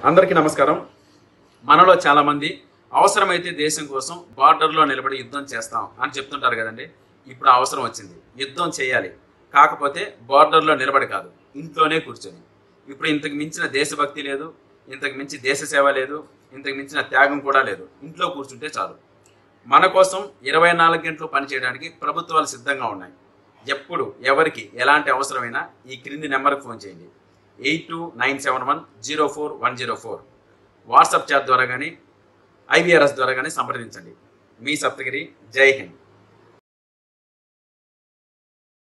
అందరికీ నమస్కారం మనలో చాలా మంది అవసరమైతే దేశం కోసం బార్డర్లో నిలబడి యుద్ధం చేస్తాం అని చెప్తుంటారు కదండి ఇప్పుడు ఆ అవసరం వచ్చింది యుద్ధం చేయాలి కాకపోతే బార్డర్లో నిలబడి కాదు ఇంట్లోనే కూర్చొని ఇప్పుడు ఇంతకు మించిన దేశభక్తి లేదు ఇంతకు మించి దేశ సేవ లేదు ఇంతకు మించిన త్యాగం కూడా లేదు ఇంట్లో కూర్చుంటే చాలు మన కోసం ఇరవై నాలుగు గంటలు పనిచేయడానికి ప్రభుత్వాలు సిద్ధంగా ఉన్నాయి ఎప్పుడు ఎవరికి ఎలాంటి అవసరమైనా ఈ క్రింది నెంబర్కి ఫోన్ చేయండి eight two nine seven one zero four one zero four WhatsApp chat ద్వారా కానీ ఐవీఆర్ఎస్ ద్వారా కానీ సంప్రదించండి మీ సప్తగిరి జై హింద్